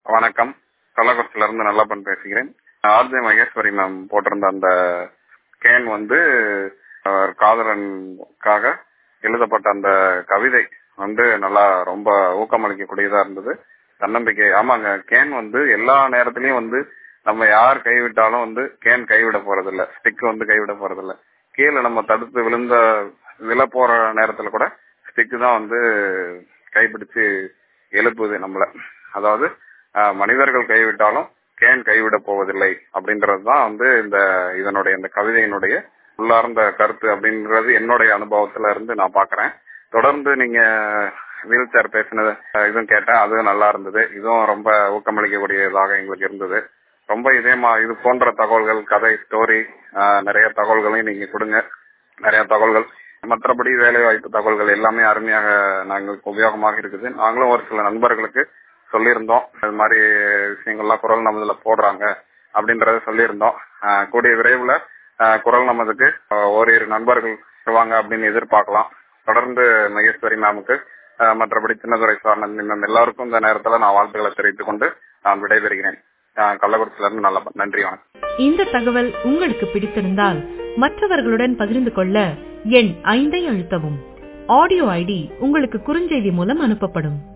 வணக்கம் கள்ளக்குறிச்சியில இருந்து நல்லப்பன் பேசுகிறேன் ஆர்ஜே மகேஸ்வரி மேம் போட்டிருந்த அந்த கேன் வந்து அவர் காதலனுக்காக எழுதப்பட்ட அந்த கவிதை வந்து நல்லா ரொம்ப ஊக்கமளிக்கக்கூடியதா இருந்தது தன்னம்பிக்கை ஆமாங்க கேன் வந்து எல்லா நேரத்திலயும் வந்து நம்ம யார் கைவிட்டாலும் வந்து கேன் கைவிட போறதில்ல ஸ்டிக் வந்து கைவிட போறதில்ல கீழே நம்ம தடுத்து விழுந்த விழ போற நேரத்துல கூட ஸ்டிக் தான் வந்து கைப்பிடிச்சு எழுப்புது நம்மள அதாவது அஹ், மனிதர்கள் கைவிட்டாலும் கேன் கைவிட போவதில்லை அப்படின்றது தான் வந்து இந்த இதனுடைய இந்த கவிதையினுடைய உள்ளார்ந்த கருத்து அப்படின்றது என்னுடைய அனுபவத்துல இருந்து நான் பாக்குறேன் தொடர்ந்து நீங்க வீல் சேர் பேசினது அஹ், இதுவும் கேட்டேன் அதுவும் நல்லா இருந்தது இதுவும் ரொம்ப ஊக்கமளிக்கக்கூடியதாக எங்களுக்கு இருந்தது ரொம்ப இதே மா இது போன்ற தகவல்கள் கதை ஸ்டோரி நிறைய தகவல்களையும் நீங்க கொடுங்க நிறைய தகவல்கள் மற்றபடி வேலை வாய்ப்பு தகவல்கள் எல்லாமே அருமையாக நாங்களுக்கு உபயோகமாக இருக்குது நாங்களும் ஒரு சில நண்பர்களுக்கு சொல்லியிருந்தோம் இது மாதிரி விஷயங்கள்லாம் குரல் நமதுல போடுறாங்க அப்படின்றத சொல்லியிருந்தோம் ஆஹ் கூடிய விரைவில் குரல் நமதுக்கு ஆஹ் ஓரிரு நண்பர்கள் வருவாங்க அப்படின்னு எதிர்பார்க்கலாம் தொடர்ந்து மகேஸ்வரி மேமுக்கு ஆஹ் மற்றபடி சின்னதுரை சார் நந்தி மேம் எல்லாருக்கும் இந்த நேரத்துல நான் வாழ்த்துக்களை தெரிவித்துக் கொண்டு நான் விடைபெறுகிறேன் ஆஹ் கள்ளக்குறிச்சியில இருந்து நல்ல நன்றி வணக்கம் இந்த தகவல் உங்களுக்கு பிடித்திருந்தால் மற்றவர்களுடன் பகிர்ந்து கொள்ள எண் ஐந்தை அழுத்தவும் ஆடியோ ஐடி உங்களுக்கு குறுஞ்செய்தி மூலம் அனுப்பப்படும்